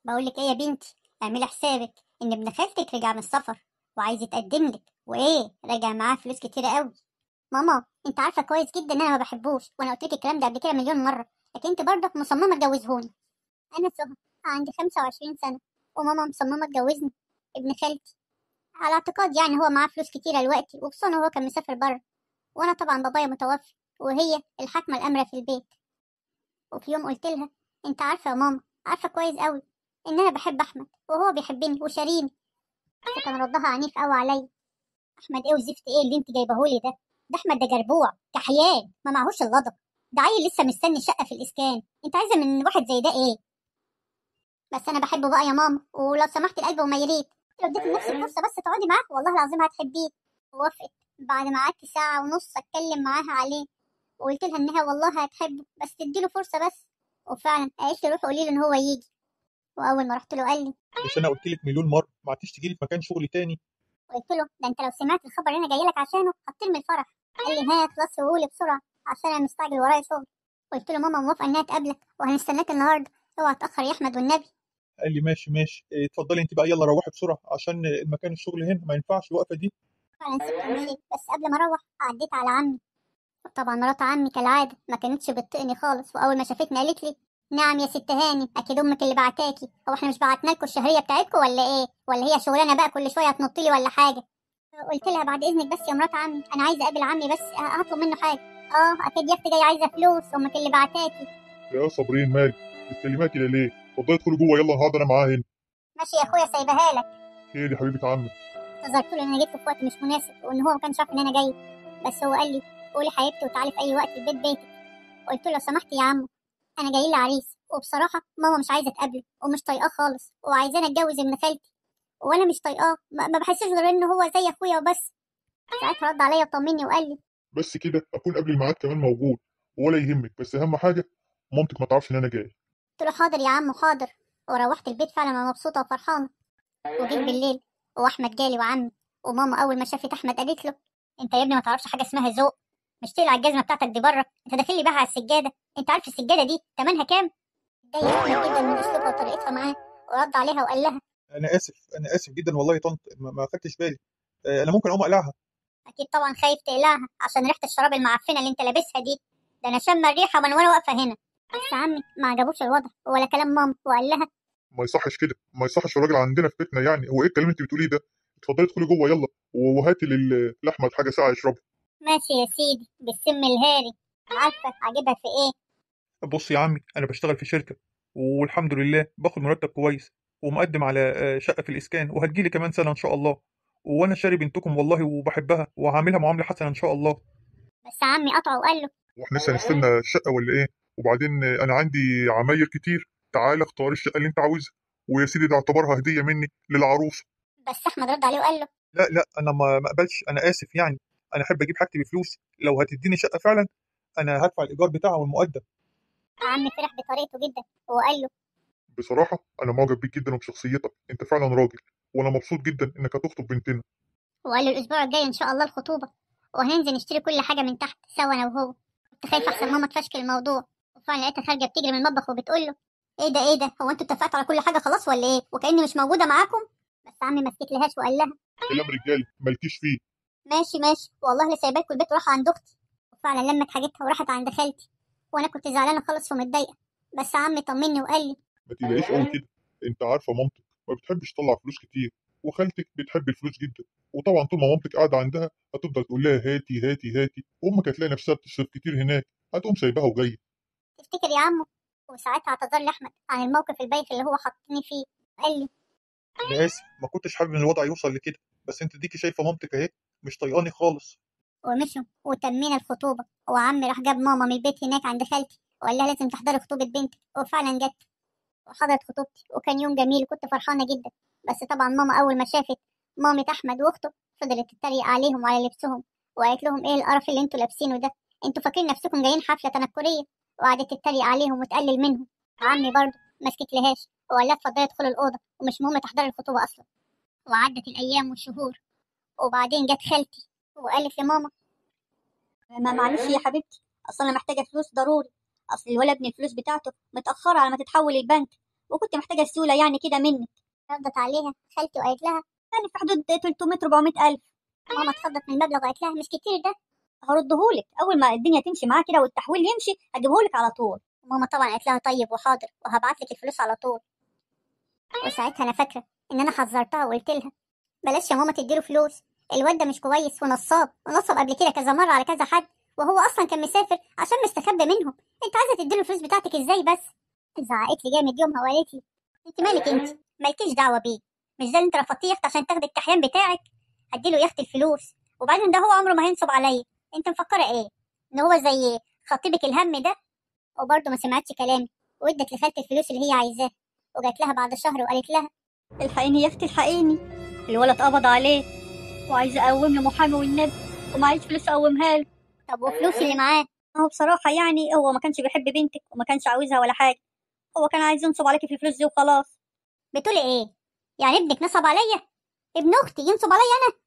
بقول لك ايه يا بنتي اعملي حسابك ان ابن خالتك رجع من السفر وعايز يتقدم لك وايه راجع معاه فلوس كتيره قوي ماما انت عارفه كويس جدا ان انا ما بحبوش وانا قلت لك الكلام ده قبل كده مليون مره لكن انت برضه مصممه تجوزهوني انا سهى عندي 25 سنه وماما مصممه تجوزني ابن خالتي على اعتقاد يعني هو معاه فلوس كتيره دلوقتي وخصوصا هو كان مسافر بره وانا طبعا بابايا متوفي وهي الحاكمه الامره في البيت وفي يوم قلت لها انت عارفه يا ماما عارفه كويس قوي ان انا بحب احمد وهو بيحبني وشاريني بس كان ردها عنيف قوي عليا احمد ايه وزفت ايه اللي انت جايبهولي ده ده احمد ده جربوع كحيان ما معهوش الغضب ده عيل لسه مستني شقه في الاسكان انت عايزه من واحد زي ده ايه بس انا بحبه بقى يا ماما ولو سمحت القلب وما يريد لو اديت لنفسك فرصه بس تقعدي معاه والله العظيم هتحبيه ووافقت بعد ما قعدت ساعه ونص اتكلم معاها عليه وقلت لها انها والله هتحبه بس تديله فرصه بس وفعلا قالت لي روحي قولي له ان هو يجي واول ما رحت له قال لي مش انا قلت لك مليون مره ما عدتش تجي لي في مكان شغل تاني قلت له ده انت لو سمعت الخبر اللي انا جاي لك عشانه هترمي الفرح قال لي ها خلاص قولي بسرعه عشان انا مستعجل ورايا شغل قلت له ماما موافقه انها تقابلك وهنستناك النهارده اوعى تاخر يا احمد والنبي قال لي ماشي ماشي إيه، اتفضلي انت بقى يلا روحي بسرعه عشان المكان الشغل هنا ما ينفعش الوقفه دي فعلا سبت ومشيت بس قبل ما اروح عديت على عمي طبعا مرات عمي كالعاده ما كانتش بتطقني خالص واول ما شافتني قالت لي نعم يا ست هاني اكيد امك اللي بعتاكي هو احنا مش بعتنا لكم الشهريه بتاعتكم ولا ايه ولا هي شغلانه بقى كل شويه هتنط لي ولا حاجه قلت لها بعد اذنك بس يا مرات عمي انا عايزه اقابل عمي بس هطلب منه حاجه اه اكيد يا اختي جايه عايزه فلوس امك اللي بعتاكي يا صابرين مالك بتكلمها كده ليه اتفضلي ادخلي جوه يلا هقعد انا معاها هنا ماشي يا اخويا سايبها لك خير يا حبيبه عمي اعتذرت له ان انا جيت في وقت مش مناسب وان هو ما كانش عارف ان انا جاي بس هو قال لي قولي حبيبتي وتعالي في اي وقت البيت بيتك قلت له لو سمحت يا عمو انا جاي لي عريس وبصراحه ماما مش عايزه تقابله ومش طايقاه خالص وعايزاني اتجوز ابن خالتي وانا مش طايقاه ما ما بحسش غير ان هو زي اخويا وبس ساعتها رد عليا وطمني وقال لي بس كده اكون قبل الميعاد كمان موجود ولا يهمك بس اهم حاجه مامتك ما تعرفش ان انا جاي قلت له حاضر يا عم حاضر وروحت البيت فعلا انا مبسوطه وفرحانه وجيت بالليل واحمد جالي وعمي وماما اول ما شافت احمد قالت له انت يا ابني ما تعرفش حاجه اسمها ذوق مش تقلع الجزمه بتاعتك دي بره انت داخل لي بيها على السجاده انت عارف السجاده دي تمنها كام اتضايق احمد جدا من اسلوبها وطريقتها معاه ورد عليها وقال لها انا اسف انا اسف جدا والله يا طنط ما ما خدتش بالي آه، انا ممكن اقوم اقلعها اكيد طبعا خايف تقلعها عشان ريحه الشراب المعفنه اللي انت لابسها دي ده انا شم الريحه من وانا واقفه هنا بس عمي ما عجبوش الوضع ولا كلام ماما وقال لها ما يصحش كده ما يصحش الراجل عندنا في بيتنا يعني هو ايه الكلام اللي انت بتقوليه ده اتفضلي ادخلي جوه يلا و- وهاتي لل- لاحمد حاجه ساعه يشربها ماشي يا سيدي بالسم الهاري عارفه عاجبها في ايه بص يا عمي انا بشتغل في شركه والحمد لله باخد مرتب كويس ومقدم على آه، شقه في الاسكان وهتجيلي كمان سنه ان شاء الله وانا شاري بنتكم والله وبحبها وهعملها معامله حسنه ان شاء الله بس عمي قطعه وقال له واحنا لسه هنستنى الشقه ولا ايه وبعدين آه، انا عندي عماير كتير تعالى اختار الشقه اللي انت عاوزها ويا سيدي ده اعتبرها هديه مني للعروسه بس احمد رد عليه وقال له لا لا انا ما ما اقبلش انا اسف يعني انا احب اجيب حاجتي بفلوسي لو هتديني شقه فعلا انا هدفع الايجار بتاعها والمقدم عمي فرح بطريقته جدا وقال له بصراحه انا معجب بيك جدا وبشخصيتك انت فعلا راجل وانا مبسوط جدا انك هتخطب بنتنا وقال له الاسبوع الجاي ان شاء الله الخطوبه وهننزل نشتري كل حاجه من تحت سوا انا وهو كنت خايفه احسن ماما تفشكل الموضوع وفعلا لقيتها خارجه بتجري من المطبخ وبتقول له ايه ده ايه ده هو انتوا اتفقتوا على كل حاجه خلاص ولا ايه وكاني مش موجوده معاكم بس عمي ما سكتلهاش وقال لها كلام رجالي مالكيش فيه ماشي ماشي والله اللي سايباكوا البيت وراح عند اختي وفعلا لمت حاجتها وراحت عند خالتي وانا كنت زعلانه خالص ومتضايقه بس عمي طمني وقال لي ما تلاقيش قوي كده انت عارفه مامتك ما بتحبش تطلع فلوس كتير وخالتك بتحب الفلوس جدا وطبعا طول ما مامتك قاعده عندها هتفضل تقول لها هاتي هاتي هاتي وامك هتلاقي نفسها بتصرف كتير هناك هتقوم سايباها وجايه تفتكر يا عمو وساعتها اعتذر لي احمد عن الموقف البايخ اللي هو حطني فيه قال لي انا اسف ما كنتش حابب ان الوضع يوصل لكده بس انت ديكي شايفه مامتك اهي مش طايقاني خالص ومشوا وتمينا الخطوبة وعمي راح جاب ماما من البيت هناك عند خالتي وقال لها لازم تحضري خطوبة بنتك وفعلا جت وحضرت خطوبتي وكان يوم جميل وكنت فرحانة جدا بس طبعا ماما أول ما شافت مامة أحمد وأخته فضلت تتريق عليهم وعلى لبسهم وقالت لهم إيه القرف اللي انتوا لابسينه ده انتوا فاكرين نفسكم جايين حفلة تنكرية وقعدت تتريق عليهم وتقلل منهم عمي برضه ما سكتلهاش وقال لها اتفضلي ادخلي الأوضة ومش مهم تحضري الخطوبة أصلا وعدت الأيام والشهور وبعدين جت خالتي وقالت لماما ما معلش يا حبيبتي اصل انا محتاجه فلوس ضروري اصل الولد ابن الفلوس بتاعته متاخره على ما تتحول البنك وكنت محتاجة سيولة يعني كده منك ردت عليها خالتي وقالت لها يعني في حدود 300 400 ألف ماما اتخضت من المبلغ وقالت لها مش كتير ده هردهولك أول ما الدنيا تمشي معاه كده والتحويل يمشي هجيبهولك على طول ماما طبعا قالت لها طيب وحاضر وهبعت لك الفلوس على طول وساعتها انا فاكره ان انا حذرتها وقلت لها بلاش يا ماما تديله فلوس الواد ده مش كويس ونصاب ونصب قبل كده كذا مره على كذا حد وهو اصلا كان مسافر عشان مستخبي منهم انت عايزه تديله الفلوس بتاعتك ازاي بس زعقت لي جامد يومها وقالت لي انت مالك انت مالكيش دعوه بيه مش ده اللي انت رفضتيه يخت عشان تاخدي الكحيان بتاعك هديله يخت الفلوس وبعدين ده هو عمره ما هينصب عليا انت مفكره ايه ان هو زي خطيبك الهم ده وبرضه ما سمعتش كلامي وادت لخالتي الفلوس اللي هي عايزاها وجات لها بعد شهر وقالت لها الحقيني يا اختي الحقيني الولد قبض عليه وعايزة أقوم له محامي والنبي ومعيش فلوس أقومها له طب وفلوس اللي معاه هو بصراحة يعني هو ما كانش بيحب بنتك وما كانش عاوزها ولا حاجة هو كان عايز ينصب عليكي في الفلوس دي وخلاص بتقولي ايه يعني ابنك نصب عليا ابن اختي ينصب عليا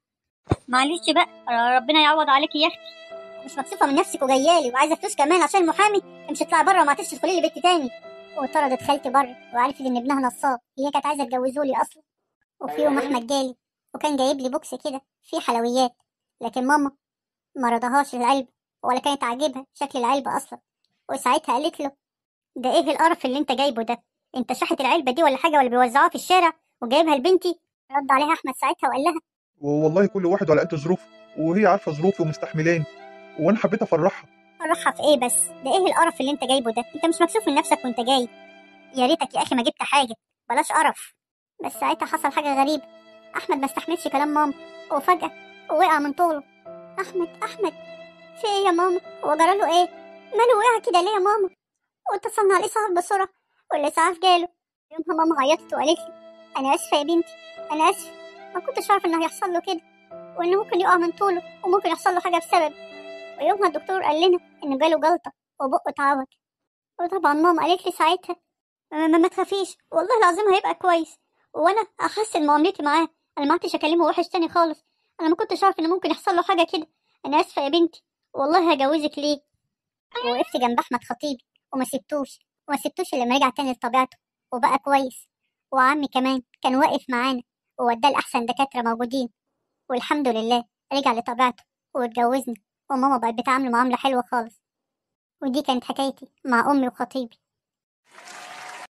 معلش بقى ربنا يعوض عليكي يا اختي مش مكسوفه من نفسك وجايالي وعايزه فلوس كمان عشان المحامي مش تطلعي بره وما تدخلي لي بنت تاني وطردت خالتي بره وعرفت ان ابنها نصاب هي كانت عايزه تجوزولي اصلا وفي يوم احمد جالي وكان جايب لي بوكس كده فيه حلويات لكن ماما ما رضاهاش العلبه ولا كانت عاجبها شكل العلبه اصلا وساعتها قالت له ده ايه القرف اللي انت جايبه ده انت شحت العلبه دي ولا حاجه ولا بيوزعوها في الشارع وجايبها لبنتي رد عليها احمد ساعتها وقال لها والله كل واحد على قد ظروفه وهي عارفه ظروفي ومستحملاني وانا حبيت افرحها فرحها في ايه بس ده ايه القرف اللي انت جايبه ده انت مش مكسوف من نفسك وانت جاي يا ريتك يا اخي ما جبت حاجه بلاش قرف بس ساعتها حصل حاجه غريبه احمد ما استحملش كلام ماما وفجاه وقع من طوله احمد احمد في ايه يا ماما هو جرى له ايه ماله وقع كده ليه يا ماما واتصلنا على الاسعاف بسرعه والاسعاف جاله يومها ماما عيطت وقالت لي انا اسفه يا بنتي انا اسفه ما كنتش عارفه انه هيحصل له كده وانه ممكن يقع من طوله وممكن يحصل له حاجه بسبب ويومها الدكتور قال لنا انه جاله جلطه وبقه اتعوج وطبعا ماما قالت لي ساعتها ما, ما, ما تخافيش والله العظيم هيبقى كويس وانا احسن معاملتي معاه انا ما عدتش اكلمه وحش تاني خالص انا ما كنتش عارفه ان ممكن يحصل له حاجه كده انا اسفه يا بنتي والله هجوزك ليه وقفت جنب احمد خطيبي وما سبتوش وما سبتوش الا لما رجع تاني لطبيعته وبقى كويس وعمي كمان كان واقف معانا ووداه لاحسن دكاتره موجودين والحمد لله رجع لطبيعته واتجوزنا وماما بقت بتعامله معامله حلوه خالص ودي كانت حكايتي مع امي وخطيبي